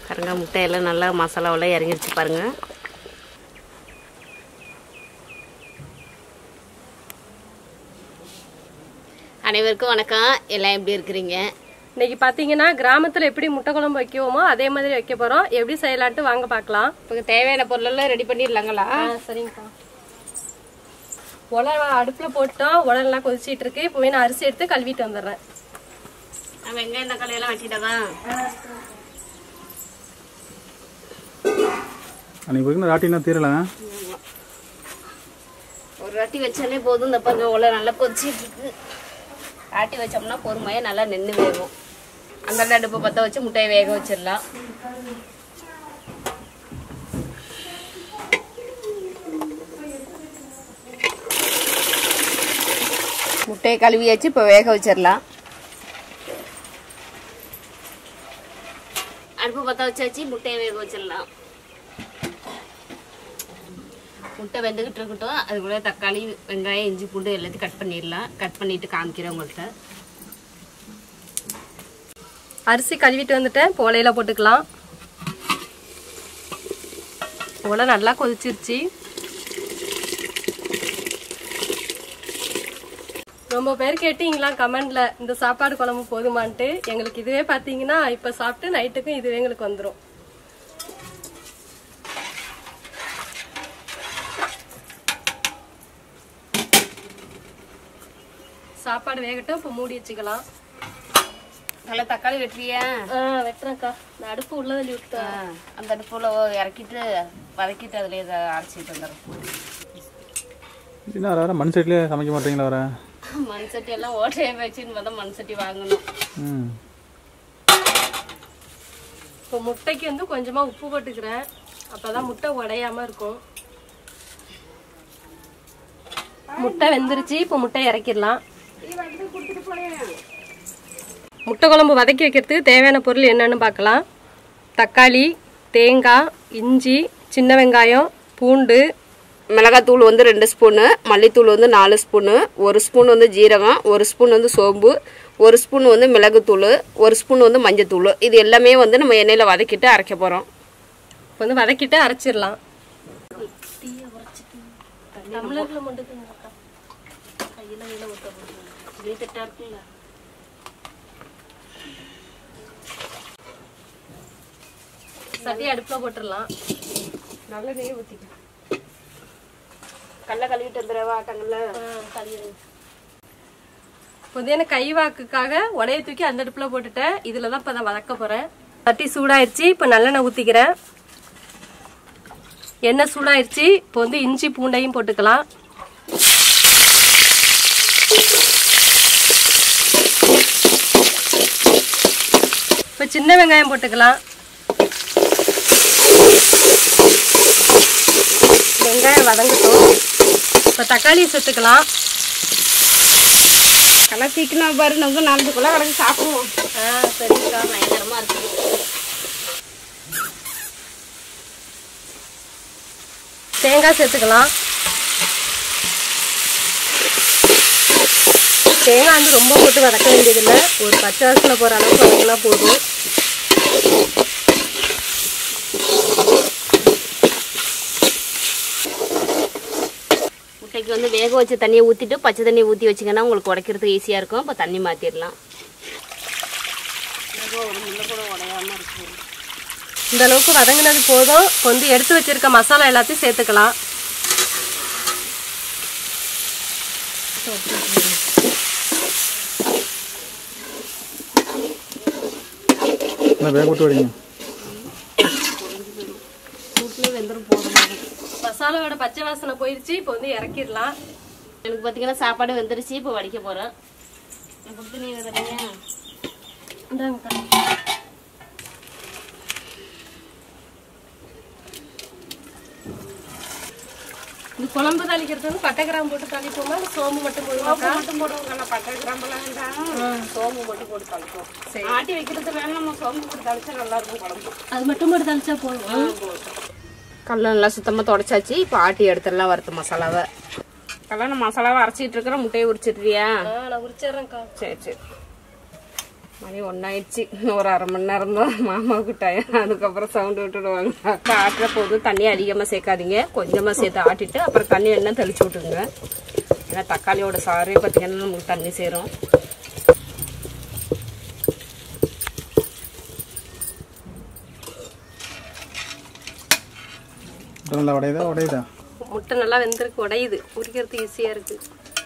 பாருங்க முட்டையெல்லாம் நல்லா மசாலாவெல்லாம் இறங்கிருச்சு பாருங்க அனைவருக்கும் வணக்கம் எல்லாம் எப்படி இருக்கிறீங்க இன்னைக்கு பாத்தீங்கன்னா கிராமத்துல எப்படி முட்டை குழம்பு வைக்குவோமோ அதே மாதிரி வைக்க போறோம் எப்படி செய்யலான்ட்டு வாங்க பார்க்கலாம் இப்போ தேவையான பொருளெல்லாம் ரெடி பண்ணிடலாங்களா சரிங்கக்கா உலர் அடுப்புல போட்டோம் உலர்லாம் கொதிச்சிட்டு இருக்கு இப்பவே நான் அரிசி எடுத்து கழுவிட்டு வந்துடுறேன் நான் வெங்காயம் தக்காளி எல்லாம் வச்சுட்டதான் அன்னைக்கு வரைக்கும் ராட்டினா தீரல ஒரு வாட்டி வச்சாலே போதும் இந்த பாருங்க உள்ள நல்லா கொதிச்சிட்டு இருக்கு ஆட்டி வச்சோம்னா பொறுமையா நல்லா நின்று வேகும் அந்த அடுப்பை பற்ற வச்சு முட்டையை வேக வச்சிடலாம் முட்டையை கழுவியாச்சு இப்போ வேக வச்சிடலாம் அடுப்பு பற்ற வச்சாச்சு முட்டையை வேக வச்சிடலாம் முட்டை வெந்துக்கிட்டு இருக்கட்டும் அதுக்குள்ளே தக்காளி வெங்காயம் இஞ்சி பூண்டு எல்லாத்தையும் கட் பண்ணிடலாம் கட் பண்ணிட்டு காமிக்கிறேன் உங்கள்கிட்ட அரிசி கழுவிட்டு வந்துட்டேன் இப்போ உலையில போட்டுக்கலாம் உலை நல்லா கொதிச்சிருச்சு ரொம்ப பேர் கேட்டீங்களா கமெண்ட்ல இந்த சாப்பாடு குழம்பு போதுமான்ட்டு எங்களுக்கு இதுவே பாத்தீங்கன்னா இப்ப சாப்பிட்டு நைட்டுக்கும் இதுவே எங்களுக்கு வந்துடும் சாப்பாடு வேகட்டும் இப்போ மூடி வச்சுக்கலாம் நல்லா தக்காளி வெட்டுறியா ஆ வெட்டுறேன்க்கா இந்த அடுப்பு உள்ள தள்ளி விட்டு ஆ, அந்த அடுப்பில் இறக்கிட்டு வதக்கிட்டு அதில் இதை அரைச்சிட்டு வந்துடும் என்ன வர மண் சைட்லேயே சமைக்க மாட்டீங்களா வர மண் சட்டி எல்லாம் ஓட்டையை வச்சுன்னு பார்த்தா மண் சட்டி வாங்கணும் ம் இப்போ முட்டைக்கு வந்து கொஞ்சமா உப்பு போட்டுக்கிறேன் அப்பதான் முட்டை உடையாம இருக்கும் முட்டை வெந்துருச்சு இப்போ முட்டை இறக்கிடலாம் முட்டை குழம்பு வதக்கி வைக்கிறதுக்கு தேவையான பொருள் என்னன்னு பார்க்கலாம் தக்காளி தேங்காய் இஞ்சி சின்ன வெங்காயம் பூண்டு மிளகாத்தூள் வந்து ரெண்டு ஸ்பூனு மல்லித்தூள் வந்து நாலு ஸ்பூனு ஒரு ஸ்பூன் வந்து ஜீரகம் ஒரு ஸ்பூன் வந்து சோம்பு ஒரு ஸ்பூன் வந்து மிளகுத்தூள் ஒரு ஸ்பூன் வந்து மஞ்சத்தூள் இது எல்லாமே வந்து நம்ம எண்ணெயில் வதக்கிட்டு அரைக்க போகிறோம் இப்போ வந்து வதக்கிட்டு அரைச்சிடலாம் தமிழர்ல மட்டும் கையில கையில ஊத்த சட்டி அடுப்புல போட்டுடலாம் நல்ல நெய் ஊற்றிக்க கடல கழுவிட்டு வந்துடுவா ஆட்டங்கள்ல புதியான கை வாக்குக்காக உடைய தூக்கி அந்த அடுப்புல போட்டுட்டேன் இதுல தான் இப்ப நான் வதக்க போறேன் சட்டி சூடாயிருச்சு இப்ப நல்லெண்ணெய் ஊத்திக்கிறேன் எண்ணெய் சூடாயிருச்சு இப்போ வந்து இஞ்சி பூண்டையும் போட்டுக்கலாம் இப்ப சின்ன வெங்காயம் போட்டுக்கலாம் வெங்காயம் வதங்கட்டும் இப்ப தக்காளியை சேர்த்துக்கலாம் கலர் சீக்கிரம் பாரு நமக்கு நாலஞ்சுக்குள்ள கிடக்கு சாப்பிடுவோம் ஆ சரிக்கா பயங்கரமா இருக்கு தேங்காய் சேர்த்துக்கலாம் தேங்காய் வந்து ரொம்ப போட்டு வதக்க வேண்டியதில்லை ஒரு பச்சை வாசனை போகிற அளவுக்கு வதக்கினா போதும் முட்டைக்கு வந்து வேக வச்ச தண்ணியை ஊற்றிட்டு பச்சை தண்ணியை ஊற்றி வச்சிங்கன்னா உங்களுக்கு உடைக்கிறதுக்கு ஈஸியாக இருக்கும் இப்போ தண்ணி மாற்றிடலாம் இந்த அளவுக்கு வதங்கினது போதும் இப்போ வந்து எடுத்து வச்சிருக்க மசாலா எல்லாத்தையும் சேர்த்துக்கலாம் என்ன வேக விட்டு வரீங்க வீட்டிலே வெந்தரும் போதும் மசாலாவோட பச்சை வாசனை போயிருச்சு இப்போ வந்து இறக்கிடலாம் எனக்கு பார்த்தீங்கன்னா சாப்பாடு வெந்துருச்சு இப்போ வடிக்க போகிறேன் கொடுத்து நீ தனியா இந்தாங்கக்கா இது குழம்பு தாளிக்கிறது வந்து பட்டை கிராம்பு போட்டு தாளிப்போமா இல்லை சோம்பு மட்டும் போடுவாக்கா மட்டும் போடுவோம் பட்டை கிராம்பெல்லாம் வேண்டாம் சோம்பு மட்டும் போட்டு தளிப்போம் ஆட்டி வைக்கிறது வேணும் நம்ம சோம்பு போட்டு தளிச்சா நல்லா இருக்கும் குழம்பு அது மட்டும் போட்டு தாளிச்சா போதும் கடல நல்லா சுத்தமாக தொடச்சாச்சு இப்போ ஆட்டி எடுத்துடலாம் வறுத்த மசாலாவை கல்யாண மசாலாவை அரைச்சிட்டு இருக்கிற முட்டையை உரிச்சிடுறியா ஆ நான் உரிச்சிடுறேன்க்கா சரி சரி மணி ஒன்றாயிடுச்சு இன்னும் ஒரு அரை மணி நேரம் தான் மாமாவுக்கு டயம் அதுக்கப்புறம் சவுண்டு விட்டுடுவாங்க அக்கா ஆட்டுற போது தண்ணி அதிகமாக சேர்க்காதீங்க கொஞ்சமாக சேர்த்து ஆட்டிட்டு அப்புறம் தண்ணி வேணா தெளிச்சு விட்டுருங்க ஏன்னா தக்காளியோட சாரே பார்த்தீங்கன்னா நமக்கு தண்ணி சேரும் நல்லா உடையுதா உடையுதா முட்டை நல்லா வெந்திருக்கு உடையுது உரிக்கிறதுக்கு ஈஸியாக இருக்குது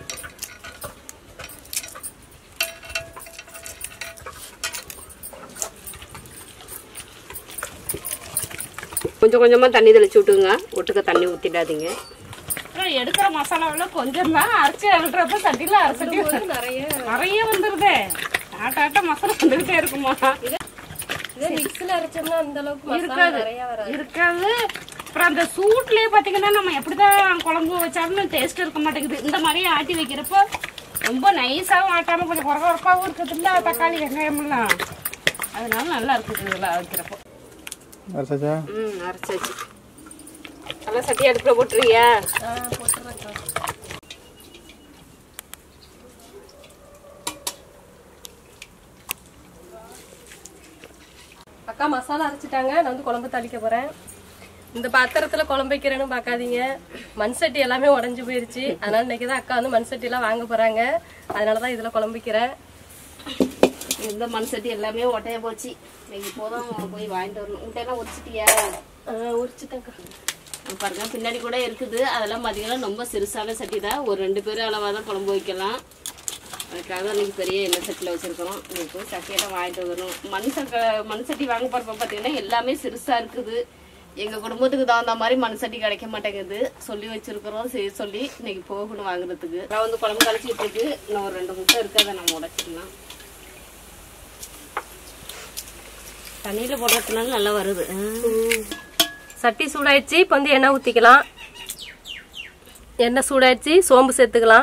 கொஞ்சம் கொஞ்சமாக தண்ணி தெளிச்சு விட்டுங்க ஒட்டுக்க தண்ணி ஊற்றிடாதீங்க எடுக்கிற மசாலாவில் கொஞ்சம் தான் அரைச்சி விடுறப்ப சட்டியில் அரைச்சி நிறைய நிறைய வந்துருதே ஆட்ட ஆட்ட மசாலா வந்துகிட்டே இருக்குமா இதே மிக்ஸில் அரைச்சோம்னா அந்த அளவுக்கு மசாலா இருக்காது நிறைய வராது இருக்காது அப்புறம் அந்த சூட்லயே பாத்தீங்கன்னா நம்ம எப்படிதான் குழம்பு வச்சாலும் டேஸ்ட் இருக்க மாட்டேங்குது இந்த மாதிரி ஆட்டி வைக்கிறப்போ ரொம்ப நைஸாவும் ஆட்டாம கொஞ்சம் குறை குறைப்பாவும் இருக்குது இல்ல தக்காளி வெங்காயம் எல்லாம் அதனால நல்லா இருக்குது இதெல்லாம் வைக்கிறப்போ அரைச்சாச்சா ம் அரைச்சாச்சு நல்லா சட்டி அடுப்பில் போட்டுருவியா ஆ போட்டுறேன்க்கா அக்கா மசாலா அரைச்சிட்டாங்க நான் வந்து குழம்பு தாளிக்க போறேன் இந்த பாத்திரத்துல குழம்பு வைக்கிறேன்னு பார்க்காதீங்க மண் சட்டி எல்லாமே உடஞ்சு போயிருச்சு அதனால இன்னைக்கு தான் அக்கா வந்து மண் சட்டி எல்லாம் வாங்க போறாங்க அதனாலதான் இதுல குழம்பு வைக்கிறேன் இந்த மண் சட்டி எல்லாமே ஒட்டைய போச்சு இன்னைக்கு போதும் போய் வாங்கிட்டு வரணும் முட்டையெல்லாம் உரிச்சிட்டியா உரிச்சுட்டேன்க்கா இங்க பாருங்க பின்னாடி கூட இருக்குது அதெல்லாம் பார்த்தீங்கன்னா ரொம்ப சிறுசான சட்டி தான் ஒரு ரெண்டு பேரும் அளவாக தான் குழம்பு வைக்கலாம் அதுக்காக இன்னைக்கு பெரிய எண்ணெய் சட்டியில் வச்சுருக்கிறோம் இன்னைக்கு போய் சட்டியெல்லாம் வாங்கிட்டு வரணும் மண் சட்டை மண் சட்டி வாங்க போகிறப்ப பார்த்தீங்கன்னா எல்லாமே சிறுசாக இருக்குது எங்கள் குடும்பத்துக்கு தகுந்த மாதிரி மண் சட்டி கிடைக்க மாட்டேங்குது சொல்லி வச்சிருக்கிறோம் சரி சொல்லி இன்னைக்கு போகணும் வாங்குறதுக்கு அப்புறம் வந்து குழம்பு கழிச்சிட்டு இருக்கு இன்னும் ஒரு ரெண்டு முட்டை இருக்கு அதை நம்ம உடைச்சிக்கலாம் தண்ணியில் போடுறதுனால நல்லா வருது ஆ. சட்டி சூடாயிடுச்சு இப்போ வந்து எண்ணெய் ஊற்றிக்கலாம் எண்ணெய் சூடாயிடுச்சு சோம்பு சேர்த்துக்கலாம்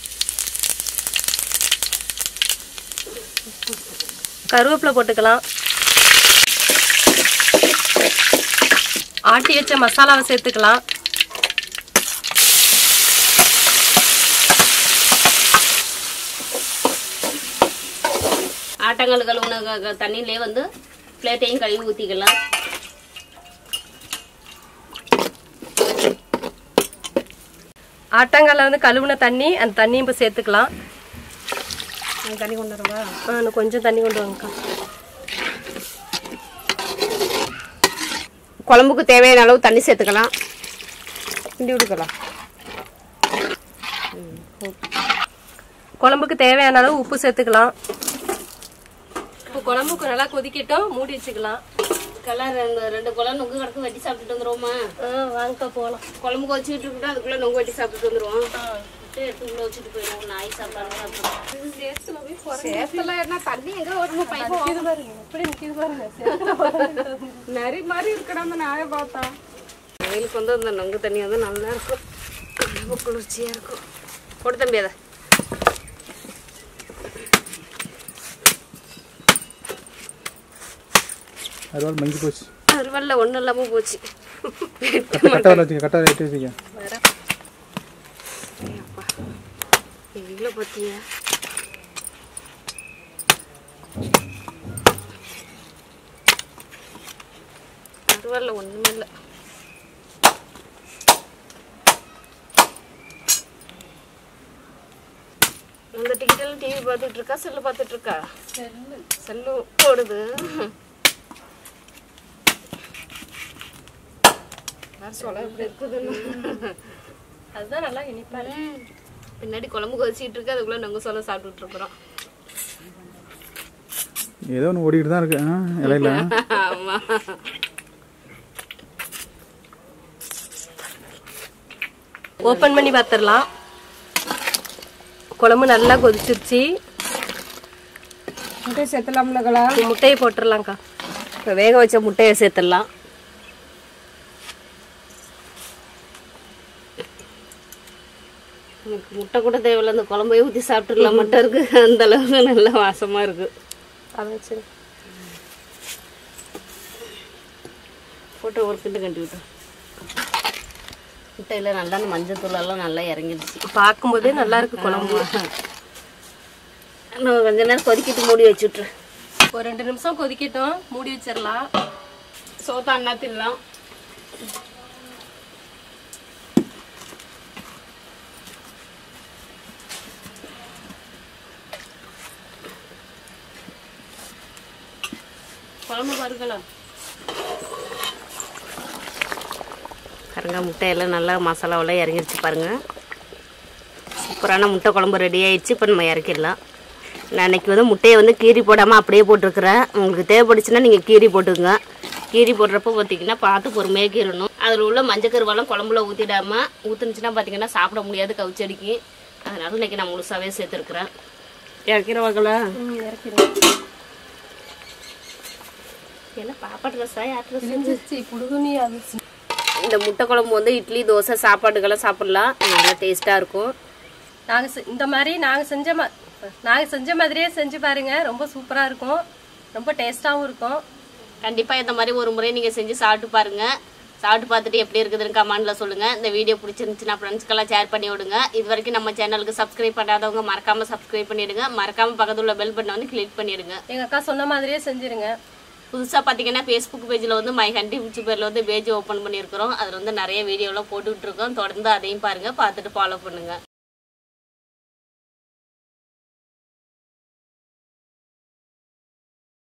கருவேப்பிலை போட்டுக்கலாம் ஆட்டி வச்ச மசாலாவை சேர்த்துக்கலாம் ஆட்டங்கள் கழுவுன க- க- தண்ணியிலே வந்து பிளேட்டையும் கழுவி ஊற்றிக்கலாம் ஆட்டாங்கால வந்து கழுவுன தண்ணி அந்த தண்ணியும் இப்போ சேர்த்துக்கலாம் தண்ணி கொண்டு வரவா ஆ, இன்னும் கொஞ்சம் தண்ணி கொண்டு வாங்கக்கா குழம்புக்கு தேவையான அளவு தண்ணி சேர்த்துக்கலாம் கிண்டி விடுக்கலாம் குழம்புக்கு தேவையான அளவு உப்பு சேர்த்துக்கலாம் இப்போ குழம்புக்கு நல்லா கொதிக்கட்டும் மூடி வச்சுக்கலாம் கலர் ரெண்டு ரெண்டு குழம்பு நொங்கு கிடக்கு வெட்டி சாப்பிட்டுட்டு வந்துருவோமா ஆ வாங்கக்கா போகலாம் குழம்பு கொதிச்சுட்டு இருக்கட்டும் அதுக்குள்ள நொங்கு வெட்டி சாப்பிட்டுட்டு வந்துருவோம் விட்டு எடுத்து உள்ள வச்சுட்டு போயிடுவோம் நாய் சாப்பிடாம சேத்துல என்ன தண்ணி எங்க ஓடணும் பைப்பு எப்படி நிற்கிது பாருங்க நரி மாதிரி இருக்கடா அந்த நாயை பார்த்தா வெயிலுக்கு வந்து அந்த நொங்கு தண்ணி வந்து நல்லா இருக்கும் ரொம்ப குளிர்ச்சியாக இருக்கும் போட்டு தம்பி அதை அறுவாள் மங்கி போச்சு அருவாளில் ஒன்றும் இல்லாமல் போச்சு கட்டை கட்டாவில் வச்சுக்க கட்டாவில் வெட்டி வச்சுக்க வெயில பார்த்தியா அருவாளில் ஒன்றுமே இல்லை அந்த டிக்கெட்டில் டிவி பார்த்துட்டு இருக்கா செல்லு பார்த்துட்டு இருக்கா செல்லு செல்லு ஓடுது யார் சொல்ல எப்படி இருக்குதுன்னு அதுதான் நல்லா இனிப்பா இருக்கு. பின்னாடி குழம்பு கொதிச்சிட்டு இருக்கு அதுக்குள்ள நாங்க சொல்ல சாப்பிட்டுட்டு இருக்கிறோம் ஏதோ ஒன்று ஓடிக்கிட்டு தான் இருக்கு ஆ, இலையில ஆமா ஓப்பன் பண்ணி பார்த்துடலாம் குழம்பு நல்லா கொதிச்சிருச்சு முட்டை சேர்த்தலாம்லங்களா இப்போ முட்டையை போட்டுடலாம்க்கா இப்போ வேக வச்ச முட்டையை சேர்த்துடலாம் எனக்கு முட்டை கூட தேவையில்ல அந்த குழம்பையும் ஊற்றி சாப்பிட்டுடலாம் மட்டும் இருக்கு அந்த அளவுக்கு நல்லா வாசமா இருக்கு அதை வச்சு போட்டு ஒரு கிண்டு கட்டி விட்டு முட்டையில் நல்லா அந்த மஞ்சள் தூளெல்லாம் நல்லா இறங்கிடுச்சு பார்க்கும்போதே நல்லா இருக்கு குழம்பு இன்னும் கொஞ்ச நேரம் கொதிக்கிட்டு மூடி வச்சுட்ரு ஒரு ரெண்டு நிமிஷம் கொதிக்கட்டும் மூடி வச்சிடலாம் சோத்த அண்ணா தின்னலாம் குழம்பு பாருங்களேன் பாருங்க முட்டையெல்லாம் நல்லா மசாலாவெல்லாம் இறங்கிருச்சு பாருங்க சூப்பரான முட்டை குழம்பு ரெடி ஆயிடுச்சு இப்போ நம்ம இறக்கிடலாம் நான் அன்னைக்கு வந்து முட்டையை வந்து கீரி போடாமல் அப்படியே போட்டிருக்கிறேன் உங்களுக்கு தேவைப்படுச்சுன்னா நீங்கள் கீரி போட்டுக்கோங்க கீரி போடுறப்போ பார்த்தீங்கன்னா பார்த்து பொறுமையாக கீறணும் அதில் உள்ள மஞ்சள் கருவாலாம் குழம்புல ஊற்றிடாம ஊற்றுனுச்சுன்னா பார்த்தீங்கன்னா சாப்பிட முடியாது கவுச்சடிக்கு அதனால இன்னைக்கு நான் முழுசாவே சேர்த்துருக்குறேன் இறக்கிறவாங்களா ம் இறக்கிடுங்க என்ன பாப்பா ட்ரெஸ்ஸா யார் ட்ரெஸ் கிழிஞ்சிருச்சு புடுகுனி அது இந்த முட்டை குழம்பு வந்து இட்லி தோசை சாப்பாட்டுக்கெல்லாம் சாப்பிடலாம் நல்லா டேஸ்ட்டாக இருக்கும் நாங்க செ- இந்த மாதிரி நாங்க செஞ்ச மா நாங்க செஞ்ச மாதிரியே செஞ்சு பாருங்க ரொம்ப சூப்பரா இருக்கும் ரொம்ப டேஸ்டாவும் இருக்கும் கண்டிப்பாக இந்த மாதிரி ஒரு முறை நீங்கள் செஞ்சு சாப்பிட்டு பாருங்க சாப்பிட்டு பார்த்துட்டு எப்படி இருக்குதுன்னு கமெண்ட்ல சொல்லுங்க இந்த வீடியோ பிடிச்சிருந்துச்சுன்னா ஃப்ரெண்ட்ஸ்க்கெல்லாம் ஷேர் பண்ணி விடுங்க இது வரைக்கும் நம்ம சேனலுக்கு சப்ஸ்கிரைப் பண்ணாதவங்க மறக்காம சப்ஸ்கிரைப் பண்ணிடுங்க மறக்காம பக்கத்துல உள்ள பெல் பட்டனை வந்து கிளிக் பண்ணிடுங்க எங்க அக்கா சொன்ன மாதிரியே செஞ்சிருங்க புதுசாக பார்த்தீங்கன்னா ஃபேஸ்புக் பேஜில் வந்து மை ஹண்டி பிடிச்சி பேரில் வந்து பேஜ் ஓப்பன் பண்ணியிருக்கிறோம் அதில் வந்து நிறைய வீடியோலாம் போட்டுக்கிட்டு இருக்கோம் தொடர்ந்து அதையும் பாருங்க பார்த்துட்டு ஃபாலோ பண்ணுங்க